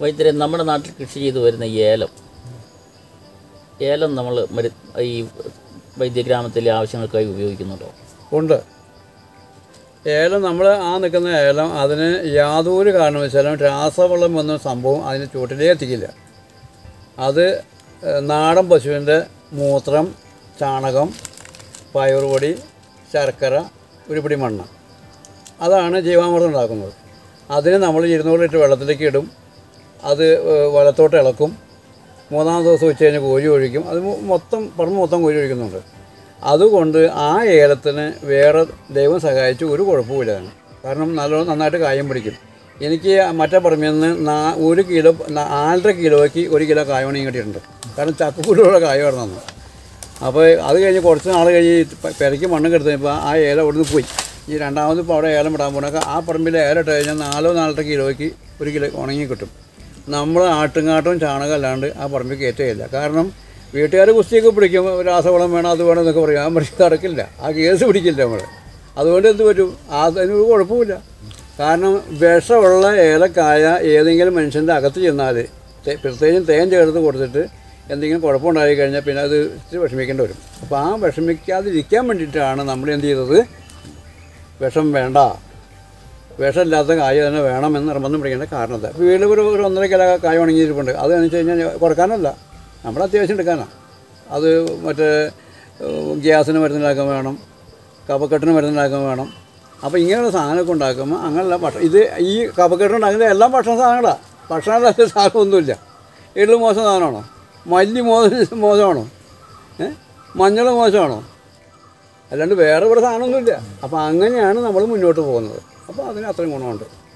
വൈദ്യരെ നമ്മുടെ നാട്ടിൽ കൃഷി ചെയ്തു വരുന്ന ഈ ഏലം ഏലം നമ്മൾ മരു ഈ വൈദ്യഗ്രാമത്തിലെ ആവശ്യങ്ങൾക്കായി ഉപയോഗിക്കുന്നുണ്ടോ ഉണ്ട് ഏലം നമ്മൾ ആ നിൽക്കുന്ന ഏലം അതിന് യാതൊരു കാരണവശാലും രാസവളം എന്ന സംഭവം അതിന് ചുവട്ടിലേ എത്തിക്കില്ല അത് ഏഹ്, നാടൻ പശുവിൻ്റെ മൂത്രം ചാണകം പയറുപൊടി ശർക്കര ഒരു പിടി മണ്ണ് അതാണ് ജീവാമൃതം ഉണ്ടാക്കുന്നത് അതിന് നമ്മൾ ഇരുന്നൂറ് ലിറ്റർ വെള്ളത്തിലേക്ക് ഇടും അത് ഏഹ്, വലത്തോട്ട് ഇളക്കും മൂന്നാം ദിവസം ഉച്ച കഴിഞ്ഞ് കോഴി ഒഴിക്കും അത് മൊ- മൊത്തം പറമ്പ് മൊത്തം കോഴി ഒഴിക്കുന്നുണ്ട് അതുകൊണ്ട് ആ ഏലത്തിന് വേറെ ദൈവം സഹായിച്ച് ഒരു കുഴപ്പമില്ല അതിന് കാരണം നല്ലോണം നന്നായിട്ട് കായം പിടിക്കും എനിക്ക് മറ്റേ പറമ്പിൽ നിന്ന് നാ ഒരു കിലോ നാ- നാലര കിലോയ്ക്ക് ഒരു കിലോ കായമാണ് കിട്ടിയിട്ടുണ്ട് കാരണം ചക്കക്കുരുള്ള കായമായിരുന്നു അന്ന് അപ്പോൾ അത് കഴിഞ്ഞ് കുറച്ച് നാൾ കഴിഞ്ഞ് പ- പെരയ്ക്ക് മണ്ണ് കെടുത്തപ്പോൾ ആ ഏലം അവിടുന്ന് പോയി ഈ രണ്ടാമത് ഇപ്പോൾ അവിടെ ഏലം ഇടാൻ പോണൊക്കെ ആ പറമ്പിൽ ഏലം ഇട്ട് കഴിഞ്ഞാൽ നാലോ നാലര കിലോയ്ക്ക് ഒരു കിലോ ഉണങ്ങി കിട്ടും നമ്മൾ ആട്ടുംകാട്ടും ചാണകം അല്ലാണ്ട് ആ പറമ്പിൽ കയറ്റുകയില്ല കാരണം വീട്ടുകാർ കുസ്തിയൊക്കെ പിടിക്കും രാസവളം വേണം അത് വേണം എന്നൊക്കെ പറയും ആ മനുഷ്യൻ നടക്കില്ല ആ കേസ് പിടിക്കില്ല നമ്മൾ അതുകൊണ്ട് എന്ത് പറ്റും ആ അതിനൊരു കുഴപ്പമില്ല കാരണം വിഷമുള്ള ഏലക്കായ ഏതെങ്കിലും മനുഷ്യൻ്റെ അകത്ത് ചെന്നാൽ തേ- പ്രത്യേകിച്ചും തേൻ ചേർത്ത് കൊടുത്തിട്ട് എന്തെങ്കിലും കുഴപ്പമുണ്ടായി കഴിഞ്ഞാൽ പിന്നെ അത് ഇച്ചിരി വിഷമിക്കേണ്ടി വരും അപ്പോൾ ആ വിഷമിക്കാതിരിക്കാൻ വേണ്ടിയിട്ടാണ് നമ്മൾ എന്ത് ചെയ്തത് വിഷം വേണ്ട വിഷമില്ലാത്ത കായ തന്നെ വേണമെന്ന് നിർബന്ധം പിടിക്കേണ്ട കാരണത്തെ ഇപ്പോൾ വീട്ടിൽ ഒരു ഒരു ഒന്നര കിലോ കായ ഉണങ്ങിയിരിപ്പുണ്ട് അത് എന്ന് വെച്ച് കഴിഞ്ഞാൽ കുറക്കാനല്ല നമ്മൾ അത്യാവശ്യം എടുക്കാനാണ് അത് മറ്റേ ഏഹ്, ഗ്യാസിന് മരുന്നുണ്ടാക്കാൻ വേണം കഫക്കെട്ടിന് മരുന്നുണ്ടാക്കാൻ വേണം അപ്പോൾ ഇങ്ങനെയുള്ള സാധനമൊക്കെ ഉണ്ടാക്കുമ്പോൾ അങ്ങനെയുള്ള ഭക്ഷണം ഇത് ഈ കഫക്കെട്ടിന് ഉണ്ടാക്കുന്ന എല്ലാം ഭക്ഷണ സാധനങ്ങളാണ് ഭക്ഷണമല്ലാത്ത സാധനമൊന്നുമില്ല എള്ളു മോശം സാധനമാണോ മല്ലി മോശം മോശമാണോ ഏ മഞ്ഞൾ മോശമാണോ അല്ലാണ്ട് വേറെ ഇവിടെ സാധനമൊന്നുമില്ല അപ്പോൾ അങ്ങനെയാണ് നമ്മൾ മുന്നോട്ട് പോകുന്നത് അപ്പോൾ അതിന് അത്രയും ഗുണമുണ്ട്